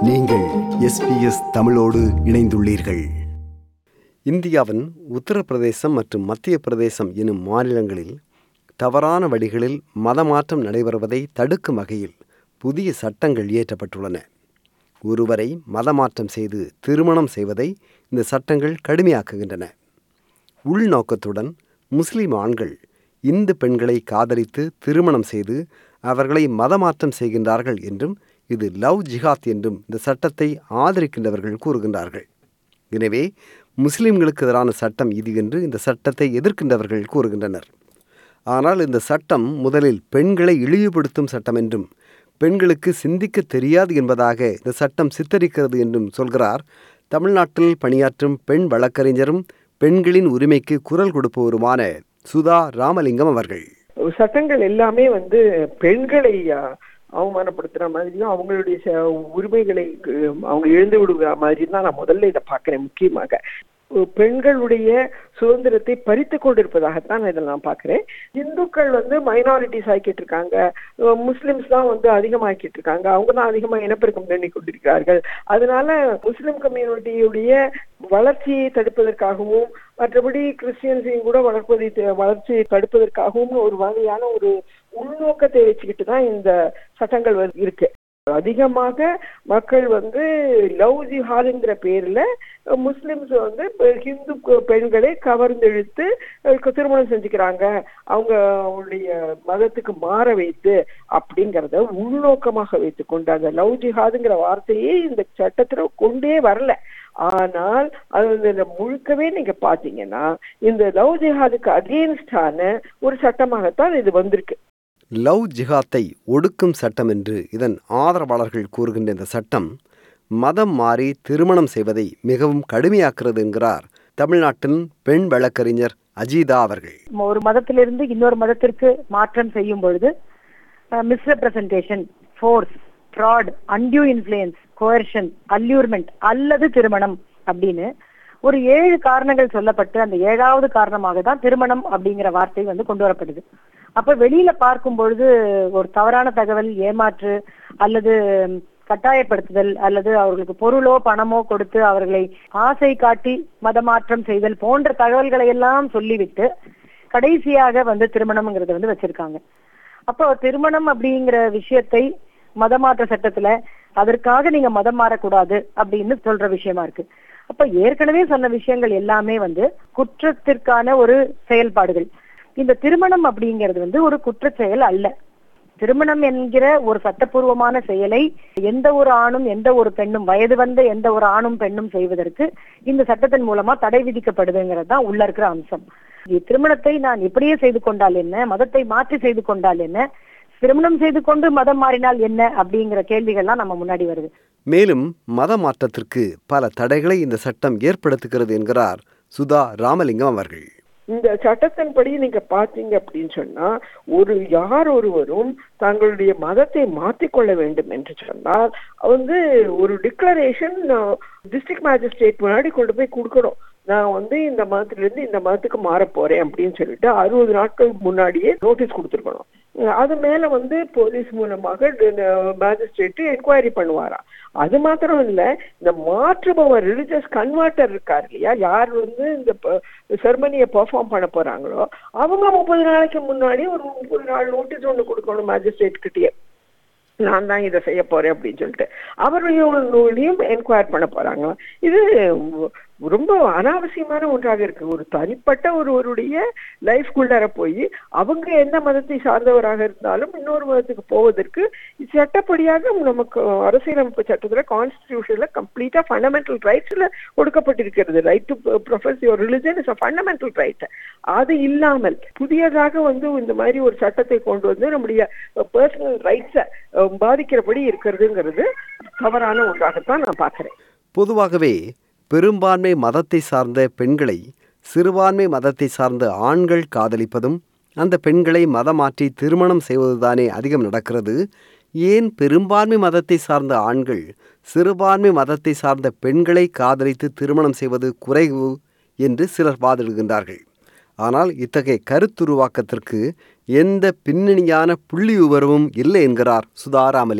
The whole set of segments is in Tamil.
நீங்கள் எஸ்பிஎஸ் தமிழோடு இணைந்துள்ளீர்கள் இந்தியாவின் உத்தரப்பிரதேசம் மற்றும் மத்திய பிரதேசம் எனும் மாநிலங்களில் தவறான வழிகளில் மதமாற்றம் நடைபெறுவதை தடுக்கும் வகையில் புதிய சட்டங்கள் இயற்றப்பட்டுள்ளன ஒருவரை மதமாற்றம் செய்து திருமணம் செய்வதை இந்த சட்டங்கள் கடுமையாக்குகின்றன உள்நோக்கத்துடன் முஸ்லிம் ஆண்கள் இந்து பெண்களை காதலித்து திருமணம் செய்து அவர்களை மதமாற்றம் செய்கின்றார்கள் என்றும் இது லவ் ஜிஹாத் என்றும் இந்த சட்டத்தை ஆதரிக்கின்றவர்கள் கூறுகின்றார்கள் எனவே முஸ்லிம்களுக்கு எதிரான சட்டம் இது என்று இந்த சட்டத்தை எதிர்க்கின்றவர்கள் கூறுகின்றனர் ஆனால் இந்த சட்டம் முதலில் பெண்களை இழிவுபடுத்தும் சட்டம் என்றும் பெண்களுக்கு சிந்திக்க தெரியாது என்பதாக இந்த சட்டம் சித்தரிக்கிறது என்றும் சொல்கிறார் தமிழ்நாட்டில் பணியாற்றும் பெண் வழக்கறிஞரும் பெண்களின் உரிமைக்கு குரல் கொடுப்பவருமான சுதா ராமலிங்கம் அவர்கள் சட்டங்கள் எல்லாமே வந்து பெண்களை அஹ், அவமானப்படுத்துற மாதிரியும் அவங்களுடைய ச- உரிமைகளை அஹ், அவங்க இழந்து விடுகிற மாதிரி தான் நான் முதல்ல இதை பார்க்கிறேன் முக்கியமாக பெண்களுடைய சுதந்திரத்தை பறித்து கொண்டிருப்பதாகத்தான் இதில் நான் பார்க்கிறேன் இந்துக்கள் வந்து மைனாரிட்டிஸ் ஆக்கிட்டு இருக்காங்க அஹ் முஸ்லிம்ஸ் தான் வந்து அதிகமாக்கிட்டு இருக்காங்க அவங்க தான் அதிகமா இனப்பெருக்கம் பண்ணி கொண்டிருக்கிறார்கள் அதனால முஸ்லிம் கம்யூனிட்டியுடைய வளர்ச்சியை தடுப்பதற்காகவும் மற்றபடி கிறிஸ்டியன்ஸையும் கூட வளர்ப்பதை த- வளர்ச்சியை தடுப்பதற்காகவும் ஒரு வகையான ஒரு உள்நோக்கத்தை வச்சுக்கிட்டு தான் இந்த சட்டங்கள் வந்து இருக்கு அதிகமாக மக்கள் வந்து லவ் ஜிஹாதுங்கிற பேர்ல முஸ்லிம்ஸ் வந்து பெ- ஹிந்து பெ- பெண்களை கவர்ந்தெழுத்து அஹ், திருமணம் செஞ்சுக்கிறாங்க அவங்க அவங்களுடைய மதத்துக்கு மாற வைத்து அப்படிங்கறத உள்நோக்கமாக வைத்துக் கொண்டு அந்த லவ் ஜிஹாதுங்கிற வார்த்தையே இந்த சட்டத்துல கொண்டே வரல ஆனால் அது வந்து இந்த முழுக்கவே நீங்க பாத்தீங்கன்னா இந்த லவ் ஜிஹாதுக்கு அகெயின்ஸ்டான ஒரு சட்டமாகத்தான் இது வந்திருக்கு லவ் ஜிஹாத்தை ஒடுக்கும் சட்டம் என்று இதன் ஆதரவாளர்கள் கூறுகின்ற இந்த சட்டம் மதம் மாறி திருமணம் செய்வதை மிகவும் கடுமையாக்குறது என்கிறார் தமிழ்நாட்டின் பெண் வழக்கறிஞர் அஜீதா அவர்கள் ஒரு மதத்திலிருந்து இன்னொரு மதத்திற்கு மாற்றம் செய்யும் பொழுது misrepresentation force fraud undue influence coercion allurement அல்லது திருமணம் அப்படின்னு ஒரு ஏழு காரணங்கள் சொல்லப்பட்டு அந்த ஏழாவது காரணமாக தான் திருமணம் அப்படிங்கிற வார்த்தை வந்து கொண்டு வரப்படுது அப்ப வெளியில பார்க்கும் பொழுது ஒரு தவறான தகவல் ஏமாற்று அல்லது கட்டாயப்படுத்துதல் அல்லது அவர்களுக்கு பொருளோ பணமோ கொடுத்து அவர்களை ஆசை காட்டி மதமாற்றம் செய்தல் போன்ற தகவல்களை எல்லாம் சொல்லிவிட்டு கடைசியாக வந்து திருமணம்ங்கிறத வந்து வச்சிருக்காங்க அப்போ திருமணம் அப்படிங்கிற விஷயத்தை மதமாற்ற சட்டத்துல அதற்காக நீங்க மதம் மாறக்கூடாது அப்படின்னு சொல்ற விஷயமா இருக்கு அப்ப ஏற்கனவே சொன்ன விஷயங்கள் எல்லாமே வந்து குற்றத்திற்கான ஒரு செயல்பாடுகள் இந்த திருமணம் அப்படிங்கிறது வந்து ஒரு குற்றச் செயல் அல்ல திருமணம் என்கிற ஒரு சட்டப்பூர்வமான செயலை எந்த ஒரு ஆணும் எந்த ஒரு பெண்ணும் வயது வந்த எந்த ஒரு ஆணும் பெண்ணும் செய்வதற்கு இந்த சட்டத்தின் மூலமா தடை விதிக்கப்படுதுங்கிறது தான் உள்ள இருக்கிற அம்சம் இ- திருமணத்தை நான் இப்படியே செய்து கொண்டால் என்ன மதத்தை மாற்றி செய்து கொண்டால் என்ன திருமணம் செய்து கொண்டு மதம் மாறினால் என்ன அப்படிங்கிற கேள்விகள்லாம் நம்ம முன்னாடி வருது மேலும் மத மாற்றத்திற்கு பல தடைகளை இந்த சட்டம் ஏற்படுத்துகிறது என்கிறார் சுதா ராமலிங்கம் அவர்கள் இந்த சட்டத்தின்படி நீங்க பாத்தீங்க அப்படின்னு சொன்னா ஒரு யார் ஒருவரும் தங்களுடைய மதத்தை மாற்றிக்கொள்ள வேண்டும் என்று சொன்னால் வந்து ஒரு டிக்ளரேஷன் டிஸ்ட்ரிக்ட் மேஜிஸ்ட்ரேட் முன்னாடி கொண்டு போய் கொடுக்கணும் நான் வந்து இந்த மதத்திலிருந்து இந்த மதத்துக்கு மாற போறேன் அப்படின்னு சொல்லிட்டு அறுபது நாட்கள் முன்னாடியே நோட்டீஸ் கொடுத்துருக்கணும் அது மேல வந்து போலீஸ் மூலமாக மேஜிஸ்ட்ரேட் என்கொயரி பண்ணுவாராம் அது மாத்திரம் இல்ல இந்த மாற்றுபவர் ரிலிஜியஸ் கன்வெர்ட்டர் இருக்கார் இல்லையா யார் வந்து இந்த செர்மனியை பெர்ஃபார்ம் பண்ண போறாங்களோ அவங்க முப்பது நாளைக்கு முன்னாடி ஒரு முப்பது நாள் நோட்டீஸ் ஒன்று கொடுக்கணும் மேஜிஸ்ட்ரேட் கிட்டயே நான் தான் இதை செய்ய போறேன் அப்படின்னு சொல்லிட்டு அவர்களையும் என்கொயர் பண்ண போறாங்க இது ரொம்ப அனாவசியமான ஒன்றாக இருக்கு ஒரு தனிப்பட்ட ஒருவருடைய லைஃப்குள்ளார போய் அவங்க எந்த மதத்தை சார்ந்தவராக இருந்தாலும் இன்னொரு மதத்துக்கு போவதற்கு சட்டப்படியாக நமக்கு அரசியலமைப்பு சட்டத்துல கான்ஸ்டிடியூஷன்ல கம்ப்ளீட்டா ஃபண்டமெண்டல் ரைட்ஸ்ல கொடுக்கப்பட்டிருக்கிறது right to profess your religion is a fundamental right அது இல்லாமல் புதியதாக வந்து இந்த மாதிரி ஒரு சட்டத்தை கொண்டு வந்து நம்முடைய பர்சனல் ரைட்ஸை பாதிக்கிறபடி இருக்கிறதுங்கிறது தவறான ஒன்றாகத்தான் நான் பார்க்கிறேன் பொதுவாகவே பெரும்பான்மை மதத்தை சார்ந்த பெண்களை சிறுபான்மை மதத்தை சார்ந்த ஆண்கள் காதலிப்பதும் அந்த பெண்களை மதமாற்றி திருமணம் செய்வதுதானே அதிகம் நடக்கிறது ஏன் பெரும்பான்மை மதத்தை சார்ந்த ஆண்கள் சிறுபான்மை மதத்தை சார்ந்த பெண்களை காதலித்து திருமணம் செய்வது குறைவு என்று சிலர் வாதிடுகின்றார்கள் ஆனால் இத்தகைய கருத்துருவாக்கத்திற்கு எந்த பின்னணியான புள்ளி விவரமும் இல்லை என்கிறார் சுதாராமலிங்கம்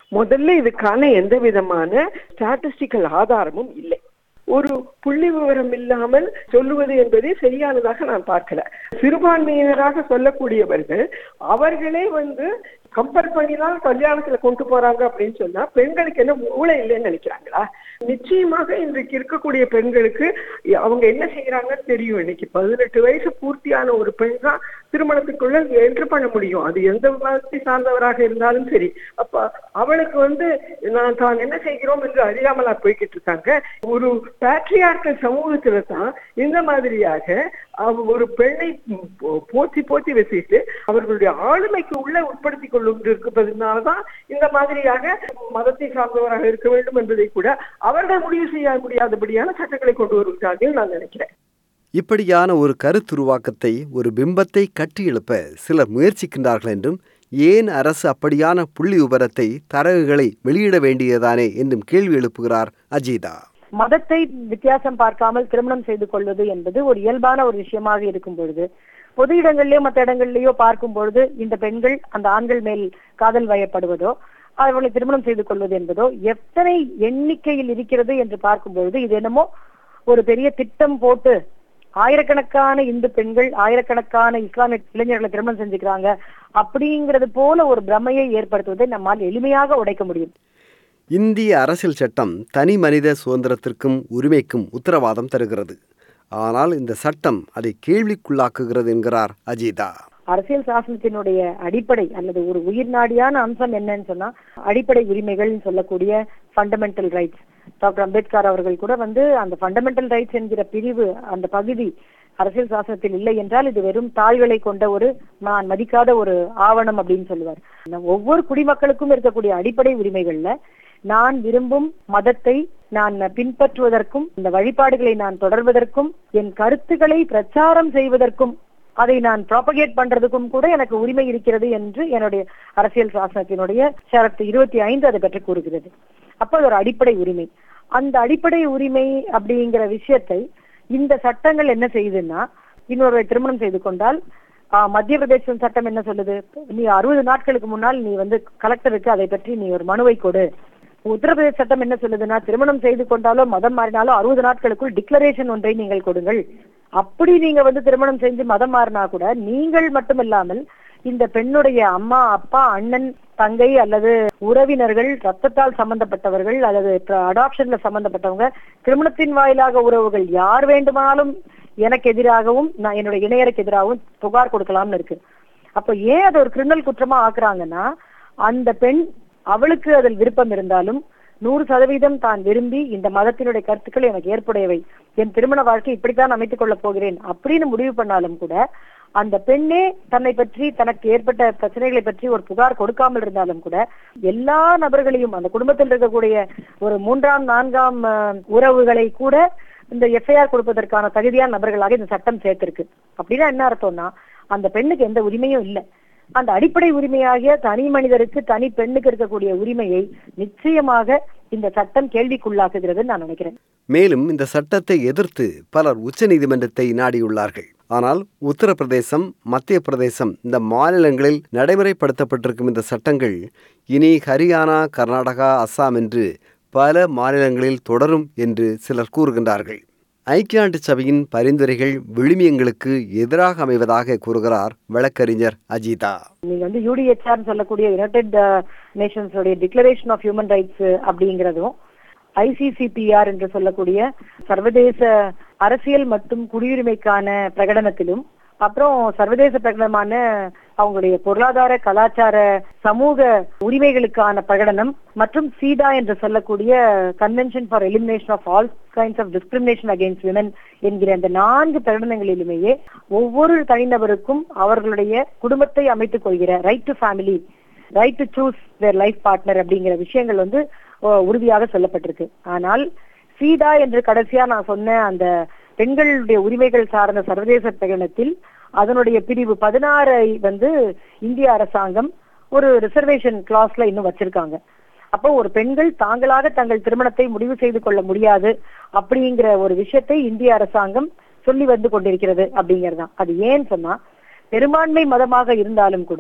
முதல்ல இதுக்கான எந்த விதமான ஸ்டாட்டிஸ்டிக்கல் ஆதாரமும் இல்லை ஒரு புள்ளி விவரம் இல்லாமல் சொல்லுவது என்பதே சரியானதாக நான் பார்க்கல சிறுபான்மையினராக சொல்லக்கூடியவர்கள் அவர்களே வந்து கம்பேர் பண்ணி தான் கல்யாணத்துல கொண்டு போறாங்க அப்படின்னு சொன்னா பெண்களுக்கு என்ன மூளை இல்லைன்னு நினைக்கிறாங்களா நிச்சயமாக இன்றைக்கு இருக்கக்கூடிய பெண்களுக்கு அவங்க என்ன செய்யறாங்கன்னு தெரியும் இன்னைக்கு பதினெட்டு வயசு பூர்த்தியான ஒரு பெண் தான் திருமணத்துக்குள்ள என்ட்ரு பண்ண முடியும் அது எந்த மதத்தை சார்ந்தவராக இருந்தாலும் சரி அப்ப அவளுக்கு வந்து நான் தான் என்ன செய்கிறோம் என்று அறியாமலா போய்கிட்டு இருக்காங்க ஒரு பேட்ரியார்கல் சமூகத்துல தான் இந்த மாதிரியாக அவ ஒரு பெண்ணை போ- போத்தி போத்தி வச்சுட்டு அவர்களுடைய ஆளுமைக்கு உள்ள உட்படுத்திக் கொண்டு இருப்பதனாலதான் இந்த மாதிரியாக மதத்தை சார்ந்தவராக இருக்க வேண்டும் என்பதை கூட அவர்கள் முடிவு செய்ய முடியாதபடியான சட்டங்களை கொண்டு வருகிறார்கள் நான் நினைக்கிறேன் இப்படியான ஒரு கருத்துருவாக்கத்தை ஒரு பிம்பத்தை கட்டியெழுப்ப சிலர் முயற்சிக்கின்றார்கள் என்றும் ஏன் அரசு அப்படியான புள்ளி விவரத்தை தரவுகளை வெளியிட வேண்டியதானே என்றும் கேள்வி எழுப்புகிறார் அஜிதா மதத்தை வித்தியாசம் பார்க்காமல் திருமணம் செய்து கொள்வது என்பது ஒரு இயல்பான ஒரு விஷயமாக இருக்கும் பொழுது பொது இடங்கள்லயோ மற்ற இடங்கள்லயோ பார்க்கும் பொழுது இந்த பெண்கள் அந்த ஆண்கள் மேல் காதல் வயப்படுவதோ அவர்களை திருமணம் செய்து கொள்வது என்பதோ எத்தனை எண்ணிக்கையில் இருக்கிறது என்று பார்க்கும் பொழுது இது என்னமோ ஒரு பெரிய திட்டம் போட்டு ஆயிரக்கணக்கான இந்து பெண்கள் ஆயிரக்கணக்கான இஸ்லாமிய இளைஞர்களை திருமணம் செஞ்சுக்கிறாங்க அப்படிங்கிறது போல ஒரு பிரமையை ஏற்படுத்துவதை நம்மால் எளிமையாக உடைக்க முடியும் இந்திய அரசியல் சட்டம் தனி மனித சுதந்திரத்திற்கும் உரிமைக்கும் உத்தரவாதம் தருகிறது ஆனால் இந்த சட்டம் அதை கேள்விக்குள்ளாக்குகிறது என்கிறார் அஜிதா அரசியல் சாசனத்தினுடைய அடிப்படை அல்லது ஒரு உயிர் நாடியான அம்சம் என்னன்னு சொன்னா அடிப்படை உரிமைகள் சொல்லக்கூடிய ஃபண்டமெண்டல் ரைட்ஸ் டாக்டர் அம்பேத்கர் அவர்கள் கூட வந்து அந்த ஃபண்டமெண்டல் ரைட்ஸ் என்கிற பிரிவு அந்த பகுதி அரசியல் சாசனத்தில் இல்லை என்றால் இது வெறும் தாள்களை கொண்ட ஒரு நான் மதிக்காத ஒரு ஆவணம் அப்படின்னு சொல்லுவார் ஒவ்வொரு குடிமக்களுக்கும் இருக்கக்கூடிய அடிப்படை உரிமைகள்ல நான் விரும்பும் மதத்தை நான் பின்பற்றுவதற்கும் இந்த வழிபாடுகளை நான் தொடர்வதற்கும் என் கருத்துக்களை பிரச்சாரம் செய்வதற்கும் அதை நான் ப்ராபகேட் பண்றதுக்கும் கூட எனக்கு உரிமை இருக்கிறது என்று என்னுடைய அரசியல் சாசனத்தினுடைய ஷரத்து இருபத்தி ஐந்து அதை பற்றி கூறுகிறது அப்போ அது ஒரு அடிப்படை உரிமை அந்த அடிப்படை உரிமை அப்படிங்கிற விஷயத்தை இந்த சட்டங்கள் என்ன செய்யுதுன்னா இன்னொரு திருமணம் செய்து கொண்டால் ஆஹ், மத்திய பிரதேச சட்டம் என்ன சொல்லுது நீ அறுபது நாட்களுக்கு முன்னால் நீ வந்து கலெக்டருக்கு அதை பற்றி நீ ஒரு மனுவை கொடு உத்தரப்பிரதேச சட்டம் என்ன சொல்லுதுன்னா திருமணம் செய்து கொண்டாலோ மதம் மாறினாலோ அறுபது நாட்களுக்குள் டிக்ளரேஷன் ஒன்றை நீங்கள் கொடுங்கள் அப்படி நீங்க வந்து திருமணம் செஞ்சு மதம் மாறினா கூட நீங்கள் மட்டுமில்லாமல் இந்த பெண்ணுடைய அம்மா அப்பா அண்ணன் தங்கை அல்லது உறவினர்கள் ரத்தத்தால் சம்பந்தப்பட்டவர்கள் அல்லது அடாப்ஷன்ல சம்பந்தப்பட்டவங்க திருமணத்தின் வாயிலாக உறவுகள் யார் வேண்டுமானாலும் எனக்கு எதிராகவும் நான் என்னுடைய இணையருக்கு எதிராகவும் புகார் கொடுக்கலாம்னு இருக்கு அப்ப ஏன் அதை ஒரு கிரிமினல் குற்றமா ஆக்குறாங்கன்னா அந்த பெண் அவளுக்கு அதில் விருப்பம் இருந்தாலும் நூறு சதவீதம் தான் விரும்பி இந்த மதத்தினுடைய கருத்துக்கள் எனக்கு ஏற்புடையவை என் திருமண வாழ்க்கை இப்படித்தான் அமைத்துக் கொள்ளப் போகிறேன் அப்படின்னு முடிவு பண்ணாலும் கூட அந்த பெண்ணே தன்னை பற்றி தனக்கு ஏற்பட்ட பிரச்சனைகளை பற்றி ஒரு புகார் கொடுக்காமல் இருந்தாலும் கூட எல்லா நபர்களையும் அந்த குடும்பத்தில் இருக்கக்கூடிய ஒரு மூன்றாம் நான்காம் அஹ், உறவுகளை கூட இந்த எஃப்ஐஆர் கொடுப்பதற்கான தகுதியான நபர்களாக இந்த சட்டம் சேர்த்திருக்கு அப்படின்னா என்ன அர்த்தம்னா அந்த பெண்ணுக்கு எந்த உரிமையும் இல்லை அந்த அடிப்படை உரிமையாகிய தனி மனிதருக்கு தனி பெண்ணுக்கு இருக்கக்கூடிய உரிமையை நிச்சயமாக இந்த சட்டம் கேள்விக்குள்ளாக்குகிறதுன்னு நான் நினைக்கிறேன் மேலும் இந்த சட்டத்தை எதிர்த்து பலர் உச்சநீதிமன்றத்தை நாடியுள்ளார்கள் ஆனால் உத்தரப்பிரதேசம் மத்திய பிரதேசம் இந்த மாநிலங்களில் நடைமுறைப்படுத்தப்பட்டிருக்கும் இந்த சட்டங்கள் இனி ஹரியானா கர்நாடகா அஸ்ஸாம் என்று பல மாநிலங்களில் தொடரும் என்று சிலர் கூறுகின்றார்கள் ஐக்கிய நாட்டு சபையின் பரிந்துரைகள் விழுமியங்களுக்கு எதிராக அமைவதாக கூறுகிறார் வழக்கறிஞர் அஜிதா நீங்க வந்து யூடிஹெச்ஆர் சொல்லக்கூடிய யுனைடெட் நேஷன்ஸ் உடைய டிக்ளரேஷன் ஆஃப் ஹியூமன் ரைட்ஸ் அப்படிங்கிறதும் ஐசிசிபிஆர் என்று சொல்லக்கூடிய சர்வதேச அரசியல் மற்றும் குடியுரிமைக்கான பிரகடனத்திலும் அப்புறம் சர்வதேச பிரகடனமான அவங்களுடைய பொருளாதார கலாச்சார சமூக உரிமைகளுக்கான பிரகடனம் மற்றும் சீடா என்று சொல்லக்கூடிய convention for elimination of all kinds of discrimination against women என்கிற அந்த நான்கு பிரகடனங்களிலுமேயே ஒவ்வொரு தனிநபருக்கும் அவர்களுடைய குடும்பத்தை அமைத்துக் கொள்கிற right to family right to choose their life partner அப்படிங்கிற விஷயங்கள் வந்து அஹ், உறுதியாக சொல்லப்பட்டிருக்கு ஆனால் சீதா என்று கடைசியா நான் சொன்ன அந்த பெண்களுடைய உரிமைகள் சார்ந்த சர்வதேச பிரகடனத்தில் அதனுடைய பிரிவு பதினாறை வந்து இந்திய அரசாங்கம் ஒரு ரிசர்வேஷன் கிளாஸ்ல இன்னும் வச்சிருக்காங்க அப்போ ஒரு பெண்கள் தாங்களாக தங்கள் திருமணத்தை முடிவு செய்து கொள்ள முடியாது அப்படிங்கிற ஒரு விஷயத்தை இந்திய அரசாங்கம் சொல்லி வந்து கொண்டிருக்கிறது அப்படிங்கறதுதான் அது ஏன் சொன்னா பெரும்பான்மை மதமாக இருந்தாலும் கூட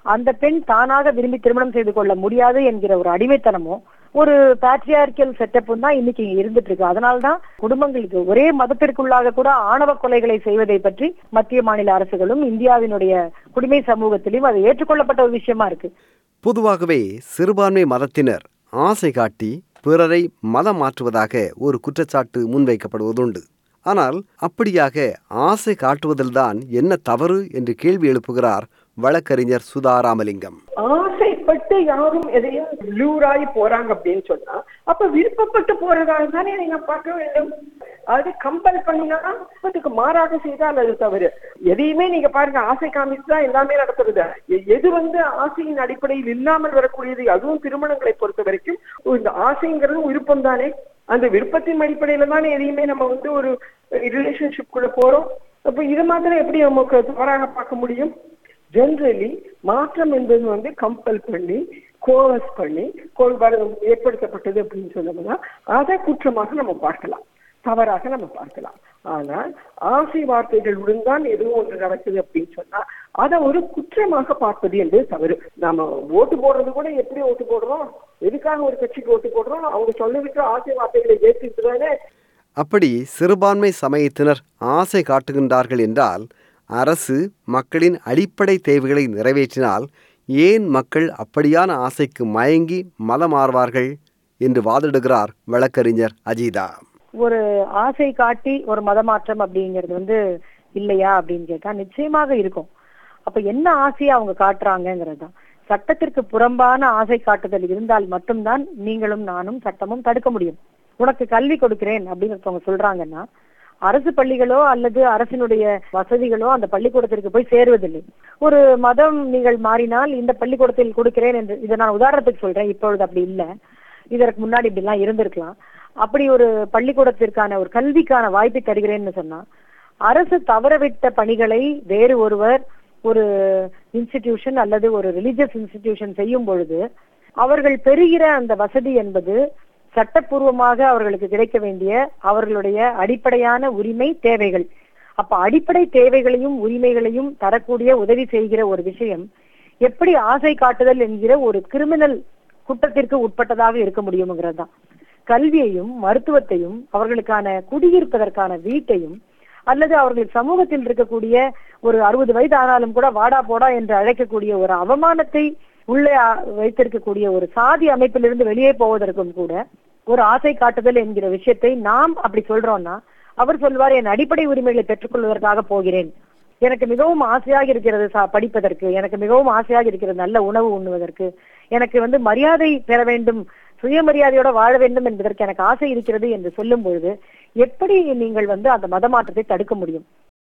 அந்த பெண் தானாக விரும்பி திருமணம் செய்து கொள்ள முடியாது என்கிற ஒரு அடிமைத்தனமும் ஒரு பேட்ரியார்கியல் செட்டப்பும் தான் இன்னைக்கு இங்க இருந்துட்டு இருக்கு அதனால்தான் குடும்பங்களுக்கு ஒரே மதத்திற்குள்ளாக கூட ஆணவ கொலைகளை செய்வதை பற்றி மத்திய மாநில அரசுகளும் இந்தியாவினுடைய குடிமை சமூகத்திலும் அது ஏற்றுக்கொள்ளப்பட்ட ஒரு விஷயமா இருக்கு பொதுவாகவே சிறுபான்மை மதத்தினர் ஆசை காட்டி பிறரை மதம் மாற்றுவதாக ஒரு குற்றச்சாட்டு முன்வைக்கப்படுவதுண்டு ஆனால் அப்படியாக ஆசை காட்டுவதில்தான் என்ன தவறு என்று கேள்வி எழுப்புகிறார் வழக்கறிஞர் சுதா ராமலிங்கம் ஆசைப்பட்டு யாரும் எதையும் லூராய் போறாங்க அப்படின்னு சொன்னா அப்ப விருப்பப்பட்டு போறதாக தானே நீங்க பார்க்க வேண்டும் அது கம்பல் பண்ணினா அதுக்கு மாறாக செய்தால் அது தவறு எதையுமே நீங்க பாருங்க ஆசை காமிச்சு தான் எல்லாமே நடத்துறது எ- எது வந்து ஆசையின் அடிப்படையில் இல்லாமல் வரக்கூடியது அதுவும் திருமணங்களை பொறுத்த வரைக்கும் இந்த ஆசைங்கிறது விருப்பம் தானே அந்த விருப்பத்தின் அடிப்படையில தானே எதையுமே நம்ம வந்து ஒரு ரிலேஷன்ஷிப் குள்ள போறோம் அப்ப இது மாத்திரம் எப்படி நமக்கு தவறாக பார்க்க முடியும் ஜென்ரலி மாற்றம் என்பது வந்து கம்பல் பண்ணி கோவஸ் பண்ணி கோ- வர- ஏற்படுத்தப்பட்டது அப்படின்னு சொன்னோம்னா அதை குற்றமாக நம்ம பார்க்கலாம் தவறாக நம்ம பார்க்கலாம் ஆனால் ஆசை வார்த்தைகளுடன் தான் எதுவும் ஒன்று நடக்குது அப்படின்னு சொன்னா அதை ஒரு குற்றமாக பார்ப்பது என்பது தவறு நாம ஓட்டு போடுறது கூட எப்படி ஓட்டு போடுறோம் எதுக்காக ஒரு கட்சிக்கு ஓட்டு போடுறோம் அவங்க சொல்லிவிட்டு ஆசை வார்த்தைகளை ஏற்றுட்டு தானே அப்படி சிறுபான்மை சமயத்தினர் ஆசை காட்டுகின்றார்கள் என்றால் அரசு மக்களின் அடிப்படை தேவைகளை நிறைவேற்றினால் ஏன் மக்கள் அப்படியான ஆசைக்கு மயங்கி மதம் மாறுவார்கள் என்று வாதிடுகிறார் வழக்கறிஞர் அஜிதா ஒரு ஆசை காட்டி ஒரு மதமாற்றம் அப்படிங்கிறது வந்து இல்லையா அப்படின்னு கேட்டா நிச்சயமாக இருக்கும் அப்ப என்ன ஆசையை அவங்க காட்டுறாங்கிறது தான் சட்டத்திற்கு புறம்பான ஆசை காட்டுதல் இருந்தால் மட்டும்தான் நீங்களும் நானும் சட்டமும் தடுக்க முடியும் உனக்கு கல்வி கொடுக்கிறேன் அப்படின்னு ஒருத்தவங்க சொல்றாங்கன்னா அரசு பள்ளிகளோ அல்லது அரசினுடைய வசதிகளோ அந்த பள்ளிக்கூடத்திற்கு போய் சேருவதில்லை ஒரு மதம் நீங்கள் மாறினால் இந்த பள்ளிக்கூடத்தில் கொடுக்கிறேன் என்று இதை நான் உதாரணத்துக்கு சொல்றேன் இப்பொழுது அப்படி இல்லை இதற்கு முன்னாடி இப்படி எல்லாம் இருந்திருக்கலாம் அப்படி ஒரு பள்ளிக்கூடத்திற்கான ஒரு கல்விக்கான வாய்ப்பை தருகிறேன்னு சொன்னா அரசு தவறவிட்ட பணிகளை வேறு ஒருவர் ஒரு இன்ஸ்டிடியூஷன் அல்லது ஒரு ரிலிஜியஸ் இன்ஸ்டிடியூஷன் செய்யும் பொழுது அவர்கள் பெறுகிற அந்த வசதி என்பது சட்டப்பூர்வமாக அவர்களுக்கு கிடைக்க வேண்டிய அவர்களுடைய அடிப்படையான உரிமை தேவைகள் அப்ப அடிப்படை தேவைகளையும் உரிமைகளையும் தரக்கூடிய உதவி செய்கிற ஒரு விஷயம் எப்படி ஆசை காட்டுதல் என்கிற ஒரு கிரிமினல் குற்றத்திற்கு உட்பட்டதாக இருக்க முடியுங்கிறது தான் கல்வியையும் மருத்துவத்தையும் அவர்களுக்கான குடியிருப்பதற்கான வீட்டையும் அல்லது அவர்கள் சமூகத்தில் இருக்கக்கூடிய ஒரு அறுபது வயது ஆனாலும் கூட வாடா போடா என்று அழைக்கக்கூடிய ஒரு அவமானத்தை உள்ளே ஆ- வைத்திருக்கக்கூடிய ஒரு சாதி அமைப்பிலிருந்து வெளியே போவதற்கும் கூட ஒரு ஆசை காட்டுதல் என்கிற விஷயத்தை நாம் அப்படி சொல்றோம்னா அவர் சொல்வார் என் அடிப்படை உரிமைகளை பெற்றுக்கொள்வதற்காக போகிறேன் எனக்கு மிகவும் ஆசையாக இருக்கிறது சா- படிப்பதற்கு எனக்கு மிகவும் ஆசையாக இருக்கிறது நல்ல உணவு உண்ணுவதற்கு எனக்கு வந்து மரியாதை பெற வேண்டும் சுயமரியாதையோட வாழ வேண்டும் என்பதற்கு எனக்கு ஆசை இருக்கிறது என்று சொல்லும் பொழுது எப்படி நீங்கள் வந்து அந்த மதமாற்றத்தை தடுக்க முடியும்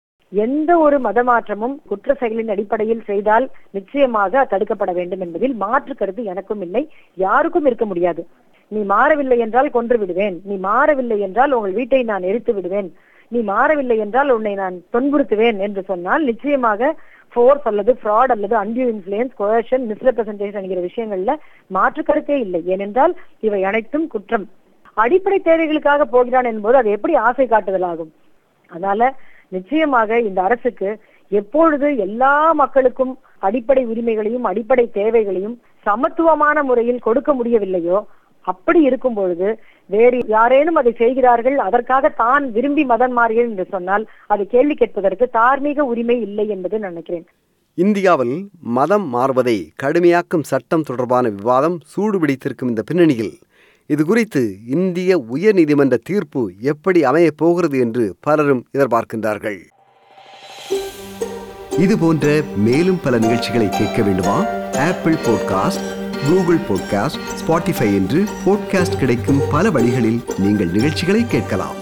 எந்த ஒரு மதமாற்றமும் குற்ற செயலின் அடிப்படையில் செய்தால் நிச்சயமாக தடுக்கப்பட வேண்டும் என்பதில் மாற்று கருத்து எனக்கும் இல்லை யாருக்கும் இருக்க முடியாது நீ மாறவில்லை என்றால் கொன்று விடுவேன் நீ மாறவில்லை என்றால் உங்கள் வீட்டை நான் எரித்து விடுவேன் நீ மாறவில்லை என்றால் உன்னை நான் துன்புறுத்துவேன் என்று சொன்னால் நிச்சயமாக ஃபோர்ஸ் அல்லது ஃப்ராட் அல்லது அன்டியூ இன்ஃபுளுயன்ஸ் கோயஷன் மிஸ்ரெப்ரசன்டேஷன் என்கிற விஷயங்கள்ல மாற்று கருத்தே இல்லை ஏனென்றால் இவை அனைத்தும் குற்றம் அடிப்படை தேவைகளுக்காக போகிறான் என்பது அது எப்படி ஆசை காட்டுதலாகும் அதனால நிச்சயமாக இந்த அரசுக்கு எப்பொழுது எல்லா மக்களுக்கும் அடிப்படை உரிமைகளையும் அடிப்படை தேவைகளையும் சமத்துவமான முறையில் கொடுக்க முடியவில்லையோ அப்படி இருக்கும் பொழுது வேறு யாரேனும் அதை செய்கிறார்கள் அதற்காக தான் விரும்பி மதம் மாறுகிறேன் என்று சொன்னால் அது கேள்வி கேட்பதற்கு தார்மீக உரிமை இல்லை என்று நான் நினைக்கிறேன் இந்தியாவில் மதம் மாறுவதை கடுமையாக்கும் சட்டம் தொடர்பான விவாதம் சூடுபிடித்திருக்கும் இந்த பின்னணியில் இது குறித்து இந்திய உயர்நீதிமன்ற தீர்ப்பு எப்படி அமையப் போகிறது என்று பலரும் எதிர்பார்க்கின்றார்கள் இது போன்ற மேலும் பல நிகழ்ச்சிகளை கேட்க வேண்டுமா Apple podcast Google podcast Spotify என்று பாட்காஸ்ட் கிடைக்கும் பல வழிகளில் நீங்கள் நிகழ்ச்சிகளை கேட்கலாம்